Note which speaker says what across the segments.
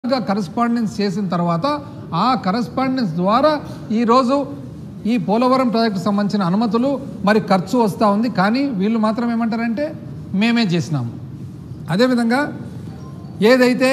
Speaker 1: గా కరస్పాండెన్స్ చేసిన తర్వాత ఆ కరస్పాండెన్స్ ద్వారా ఈరోజు ఈ పోలవరం ప్రాజెక్టు సంబంధించిన అనుమతులు మరి ఖర్చు వస్తూ ఉంది కానీ వీళ్ళు మాత్రం ఏమంటారంటే మేమే చేసినాము అదేవిధంగా ఏదైతే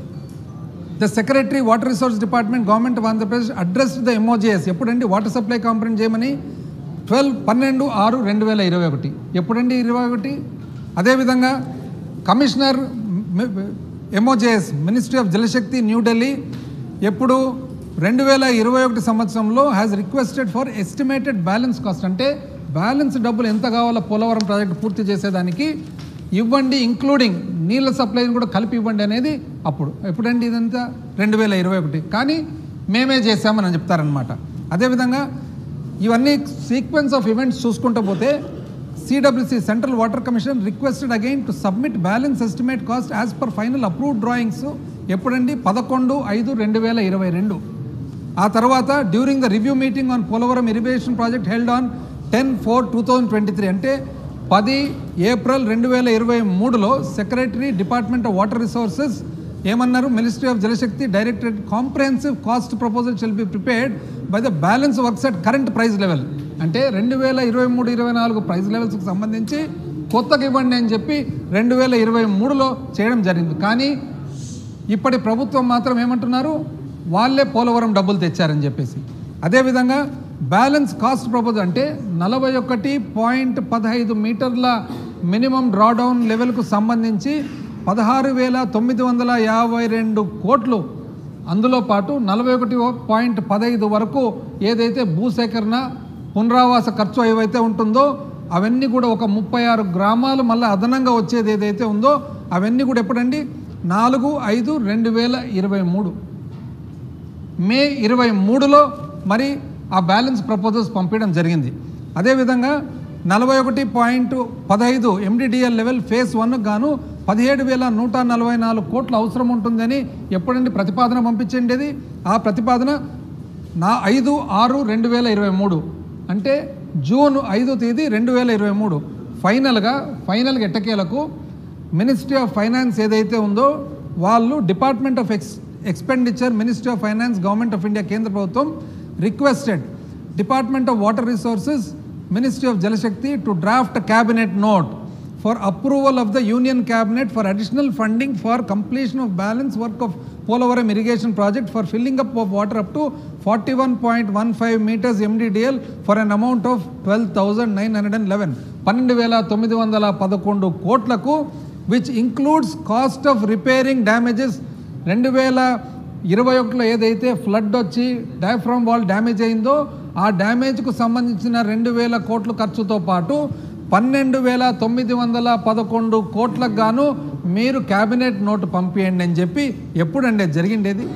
Speaker 1: the secretary water resource department government of Andhra Pradesh address the MoJS ఎప్పుడండి వాటర్ సప్లై కాంపరెంట్ చేయమని ట్వెల్వ్ పన్నెండు ఆరు రెండు వేల ఇరవై ఒకటి ఎప్పుడండి ఇరవై ఒకటి అదేవిధంగా commissioner MoJS ministry of Jal Shakti New Delhi ఎప్పుడు రెండు వేల ఇరవై ఒకటి సంవత్సరంలో has requested for estimated balance cost అంటే బ్యాలెన్స్ డబ్బులు ఎంత కావాలో పోలవరం ప్రాజెక్టు పూర్తి చేసేదానికి ఇవ్వండి ఇంక్లూడింగ్ నీళ్ళ సప్లైని కూడా కలిపి ఇవ్వండి అనేది అప్పుడు ఎప్పుడండి ఇదంతా రెండు వేల ఇరవై ఒకటి కానీ మేమే చేశామని చెప్తారనమాట అదేవిధంగా ఇవన్నీ సీక్వెన్స్ ఆఫ్ ఈవెంట్స్ చూసుకుంటూ పోతే CWC central water commission requested again to submit balance estimate cost as per final approved drawings ఎప్పుడండి పదకొండు ఐదు రెండు వేల ఇరవై రెండు ఆ తర్వాత during the review meeting on Polavaram irrigation project held on ten four two thousand twenty three అంటే పది ఏప్రిల్ రెండు వేల ఇరవై మూడులో secretary department of water resources ఏమన్నారు ministry of Jal Shakti directorate comprehensive cost proposal shall be prepared by the balance works at current price level అంటే రెండు వేల ఇరవై మూడు ఇరవై నాలుగు ప్రైస్ లెవెల్స్కి సంబంధించి కొత్తగా ఇవ్వండి అని చెప్పి రెండు వేల ఇరవై మూడులో చేయడం జరిగింది కానీ ఇప్పటి ప్రభుత్వం మాత్రం ఏమంటున్నారు వాళ్ళే పోలవరం డబ్బులు తెచ్చారని చెప్పేసి అదేవిధంగా బ్యాలెన్స్ కాస్ట్ ప్రపోజల్ అంటే నలభై ఒకటి పాయింట్ పదహైదు మీటర్ల మినిమం డ్రాడౌన్ లెవెల్కు సంబంధించి పదహారు వేల తొమ్మిది వందల యాభై రెండు కోట్లు అందులో పాటు నలభై ఒకటి పాయింట్ పదహైదు వరకు ఏదైతే భూసేకరణ పునరావాస ఖర్చు ఏవైతే ఉంటుందో అవన్నీ కూడా ఒక ముప్పై ఆరు గ్రామాలు మళ్ళీ అదనంగా వచ్చేది ఏదైతే ఉందో అవన్నీ కూడా ఎప్పుడండి నాలుగు ఐదు రెండు వేల ఇరవై మూడు మే ఇరవై మూడులో మరి ఆ బ్యాలెన్స్ ప్రపోజల్స్ పంపించడం జరిగింది అదేవిధంగా నలభై ఒకటి పాయింట్ పదహైదు ఎండిడిఎల్ లెవెల్ ఫేస్ వన్ గాను పదిహేడు వేల నూట నలభై నాలుగు కోట్ల అవసరం ఉంటుందని ఎప్పుడండి ప్రతిపాదన పంపించండి ఆ ప్రతిపాదన నా ఐదు ఆరు రెండు వేల ఇరవై మూడు అంటే జూన్ ఐదో తేదీ రెండు వేల ఇరవై మూడు ఫైనల్గా ఫైనల్గా ఎట్టకేలకు మినిస్ట్రీ ఆఫ్ ఫైనాన్స్ ఏదైతే ఉందో వాళ్ళు department of ex expenditure ministry of finance government of India కేంద్ర ప్రభుత్వం requested department of water resources ministry of Jalshakti to draft cabinet note for approval of the union cabinet for additional funding for completion of balance work of Polavaram irrigation project for filling up of water up to 41.15 meters MDDL for an amount of 12,911 పన్నెండు వేల తొమ్మిది వందల పదకొండు కోట్లకు which includes cost of repairing damages రెండు వేల ఇరవై ఒకటిలో ఏదైతే ఫ్లడ్ వచ్చి డయాఫ్రామ్ వాల్ డ్యామేజ్ అయిందో ఆ డ్యామేజ్కు సంబంధించిన రెండు వేల కోట్ల ఖర్చుతో పాటు పన్నెండు వేల తొమ్మిది వందల పదకొండు కోట్లకు గాను మీరు క్యాబినెట్ నోటు పంపియండి అని చెప్పి ఎప్పుడండి అది జరిగిండేది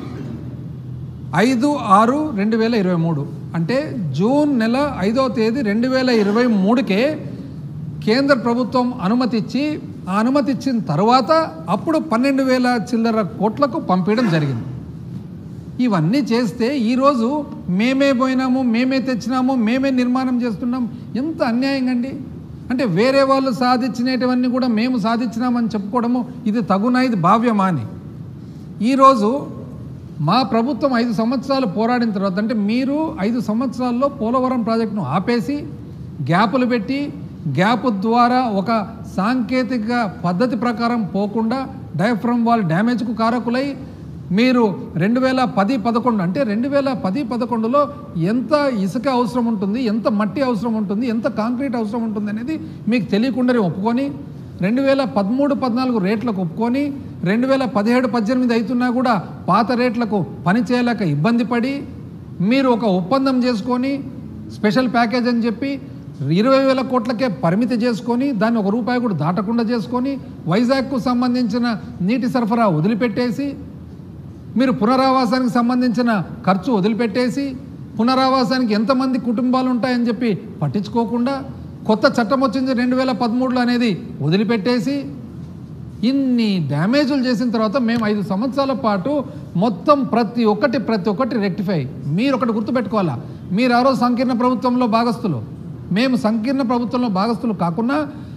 Speaker 1: ఐదు ఆరు రెండు వేల ఇరవై మూడు అంటే జూన్ నెల ఐదో తేదీ రెండు వేల ఇరవై మూడుకే కేంద్ర ప్రభుత్వం అనుమతి ఇచ్చి ఆ అనుమతి ఇచ్చిన తర్వాత అప్పుడు పన్నెండు వేల చిల్లర కోట్లకు పంపించడం జరిగింది ఇవన్నీ చేస్తే ఈరోజు మేమే పోయినాము మేమే తెచ్చినాము మేమే నిర్మాణం చేస్తున్నాం ఎంత అన్యాయంగా అండి అంటే వేరే వాళ్ళు సాధించినటువన్నీ కూడా మేము సాధించినామని చెప్పుకోవడము ఇది తగునా ఇది భావ్యమా అని ఈరోజు మా ప్రభుత్వం ఐదు సంవత్సరాలు పోరాడిన తర్వాత అంటే మీరు ఐదు సంవత్సరాల్లో పోలవరం ప్రాజెక్టును ఆపేసి గ్యాపులు పెట్టి గ్యాప్ ద్వారా ఒక సాంకేతిక పద్ధతి ప్రకారం పోకుండా డయాఫ్రమ్ వాల్ డ్యామేజ్కు కారకులై మీరు రెండు వేల పది పదకొండు అంటే రెండు వేల పది పదకొండులో ఎంత ఇసుక అవసరం ఉంటుంది ఎంత మట్టి అవసరం ఉంటుంది ఎంత కాంక్రీట్ అవసరం ఉంటుంది అనేది మీకు తెలియకుండానే ఒప్పుకొని రెండు వేల పదమూడు పద్నాలుగు రేట్లకు ఒప్పుకొని రెండు వేల పదిహేడు పద్దెనిమిది అవుతున్నా కూడా పాత రేట్లకు పని చేయలేక ఇబ్బంది పడి మీరు ఒక ఒప్పందం చేసుకొని స్పెషల్ ప్యాకేజ్ అని చెప్పి ఇరవై వేల కోట్లకే పరిమితి చేసుకొని దాన్ని ఒక రూపాయి కూడా దాటకుండా చేసుకొని వైజాగ్కు సంబంధించిన నీటి సరఫరా వదిలిపెట్టేసి మీరు పునరావాసానికి సంబంధించిన ఖర్చు వదిలిపెట్టేసి పునరావాసానికి ఎంతమంది కుటుంబాలు ఉంటాయని చెప్పి పట్టించుకోకుండా కొత్త చట్టం వచ్చింది రెండు వేల పదమూడులో అనేది వదిలిపెట్టేసి ఇన్ని డ్యామేజులు చేసిన తర్వాత మేము ఐదు సంవత్సరాల పాటు మొత్తం ప్రతి ఒక్కటి ప్రతి ఒక్కటి రెక్టిఫై మీరు ఒకటి గుర్తుపెట్టుకోవాలా మీరు ఆ రోజు సంకీర్ణ ప్రభుత్వంలో భాగస్తులు మేము సంకీర్ణ ప్రభుత్వంలో భాగస్తులు కాకుండా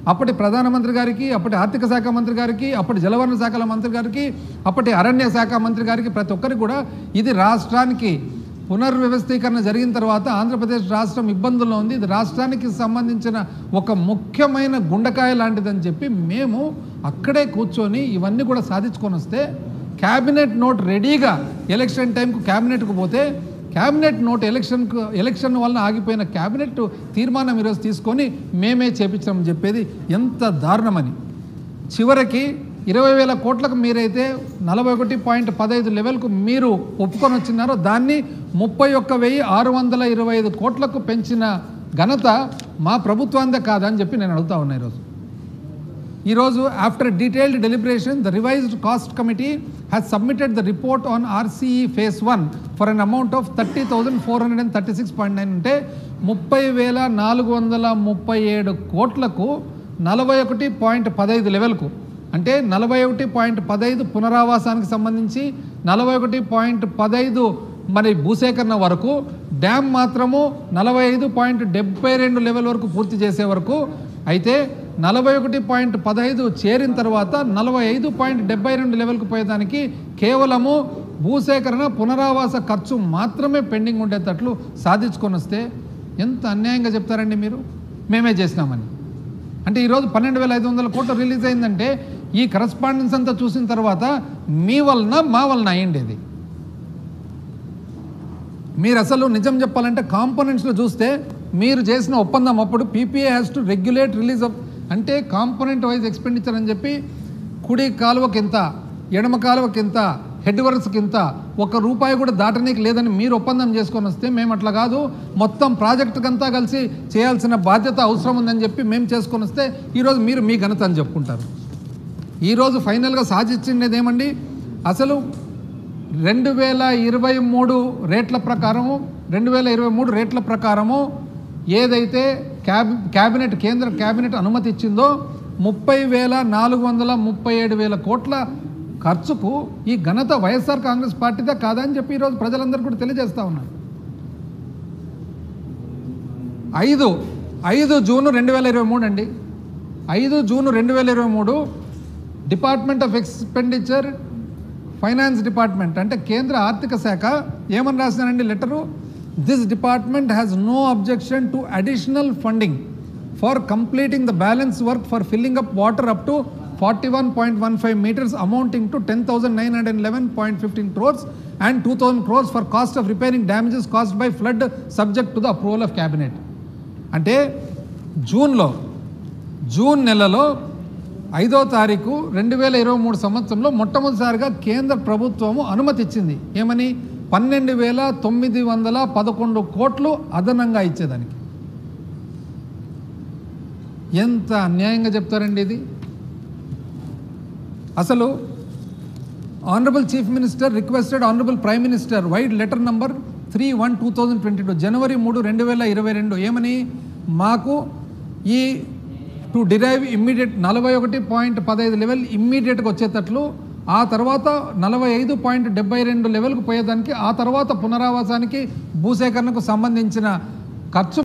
Speaker 1: అప్పటి ప్రధానమంత్రి గారికి అప్పటి ఆర్థిక శాఖ మంత్రి గారికి అప్పటి జలవనరుల శాఖల మంత్రి గారికి అప్పటి అరణ్య శాఖ మంత్రి గారికి ప్రతి ఒక్కరికి కూడా ఇది రాష్ట్రానికి పునర్వ్యవస్థీకరణ జరిగిన తర్వాత ఆంధ్రప్రదేశ్ రాష్ట్రం ఇబ్బందుల్లో ఉంది ఇది రాష్ట్రానికి సంబంధించిన ఒక ముఖ్యమైన గుండకాయ లాంటిదని చెప్పి మేము అక్కడే కూర్చొని ఇవన్నీ కూడా సాధించుకొని వస్తే క్యాబినెట్ నోట్ రెడీగా ఎలక్షన్ టైంకు క్యాబినెట్కు పోతే క్యాబినెట్ నోట్ ఎలక్షన్కు ఎలక్షన్ వలన ఆగిపోయిన క్యాబినెట్ తీర్మానం ఈరోజు తీసుకొని మేమే చేపించామని చెప్పేది ఎంత దారుణమని చివరికి ఇరవై వేల కోట్లకు మీరైతే నలభై ఒకటి పాయింట్ పదహైదు లెవెల్కు మీరు ఒప్పుకొని వచ్చినారో దాన్ని ముప్పై ఒక్క వెయ్యి ఆరు వందల ఇరవై ఐదు కోట్లకు పెంచిన ఘనత మా ప్రభుత్వాందే కాదని చెప్పి నేను అడుగుతా ఉన్నా ఈరోజు ఈరోజు after detailed deliberation the revised cost committee has submitted the report on RCE phase one for an amount of thirty thousand four hundred and thirty six point nine అంటే ముప్పై వేల నాలుగు వందల ముప్పై ఏడు కోట్లకు నలభై ఒకటి పాయింట్ పదహైదు లెవెల్కు అంటే నలభై ఒకటి పాయింట్ పదహైదు పునరావాసానికి సంబంధించి నలభై ఒకటి పాయింట్ పదహైదు మరి భూసేకరణ వరకు డ్యామ్ మాత్రము నలభై ఐదు పాయింట్ డెబ్బై రెండు లెవెల్ వరకు పూర్తి చేసే వరకు అయితే నలభై ఒకటి పాయింట్ పదహైదు చేరిన తర్వాత నలభై ఐదు పాయింట్ డెబ్బై రెండు లెవెల్కి పోయేదానికి కేవలము భూసేకరణ పునరావాస ఖర్చు మాత్రమే పెండింగ్ ఉండేటట్లు సాధించుకొని వస్తే ఎంత అన్యాయంగా చెప్తారండి మీరు మేమే చేసినామని అంటే ఈరోజు పన్నెండు వేల ఐదు వందల కోట్లు రిలీజ్ అయిందంటే ఈ కరస్పాండెన్స్ అంతా చూసిన తర్వాత మీ వలన మా వలన అయ్యిండేది మీరు అసలు నిజం చెప్పాలంటే కాంపోనెంట్స్లో చూస్తే మీరు చేసిన ఒప్పందం అప్పుడు PPA has to regulate release of అంటే కాంపోనెంట్ వైజ్ ఎక్స్పెండిచర్ అని చెప్పి కుడి కాలువకి ఇంత ఎడమ కాలువకి ఇంత హెడ్ వర్క్స్కి ఇంత ఒక్క రూపాయి కూడా దాటనీకి లేదని మీరు ఒప్పందం చేసుకొని వస్తే మేము అట్లా కాదు మొత్తం ప్రాజెక్టుకి అంతా కలిసి చేయాల్సిన బాధ్యత అవసరం ఉందని చెప్పి మేము చేసుకొని వస్తే ఈరోజు మీరు మీ ఘనత అని చెప్పుకుంటారు ఈరోజు ఫైనల్గా సాధించిండేది ఏమండి అసలు రెండు వేల ఇరవై మూడు రేట్ల ప్రకారము రెండు వేల ఇరవై మూడు రేట్ల ప్రకారము ఏదైతే క్యాబ్ క్యాబినెట్ కేంద్ర క్యాబినెట్ అనుమతి ఇచ్చిందో ముప్పై వేల నాలుగు వందల ముప్పై ఏడు వేల కోట్ల ఖర్చుకు ఈ ఘనత వైఎస్ఆర్ కాంగ్రెస్ పార్టీదే కాదా అని చెప్పి ఈరోజు ప్రజలందరూ కూడా తెలియజేస్తా ఉన్నారు ఐదు ఐదు జూన్ రెండు వేల ఇరవై మూడు అండి ఐదు జూన్ రెండు వేల ఇరవై మూడు department of expenditure finance department అంటే కేంద్ర ఆర్థిక శాఖ ఏమని రాసినారండి letter this department has no objection to additional funding for completing the balance work for filling up water up to forty one point one five meters amounting to ten thousand nine hundred eleven point fifteen crores and two thousand crores for cost of repairing damages caused by flood subject to the approval of cabinet అంటే జూన్లో June నెలలో ఐదో తారీఖు రెండు వేల ఇరవై మూడు సంవత్సరంలో మొట్టమొదటిసారిగా కేంద్ర ప్రభుత్వము అనుమతి ఇచ్చింది ఏమని పన్నెండు వేల తొమ్మిది వందల పదకొండు కోట్లు అదనంగా ఇచ్చేదానికి ఎంత అన్యాయంగా చెప్తారండి ఇది అసలు honourable chief minister requested honourable prime minister vide letter number three one two thousand twenty two జనవరి మూడు రెండు వేల ఇరవై రెండు ఏమని మాకు ఈ టు డిరైవ్ ఇమ్మీడియట్ నలభై ఒకటి పాయింట్ పదహైదు లెవెల్ ఇమ్మీడియట్గా వచ్చేటట్లు ఆ తర్వాత నలభై ఐదు పాయింట్ డెబ్బై రెండు లెవెల్కు పోయేదానికి ఆ తర్వాత పునరావాసానికి భూసేకరణకు సంబంధించిన ఖర్చు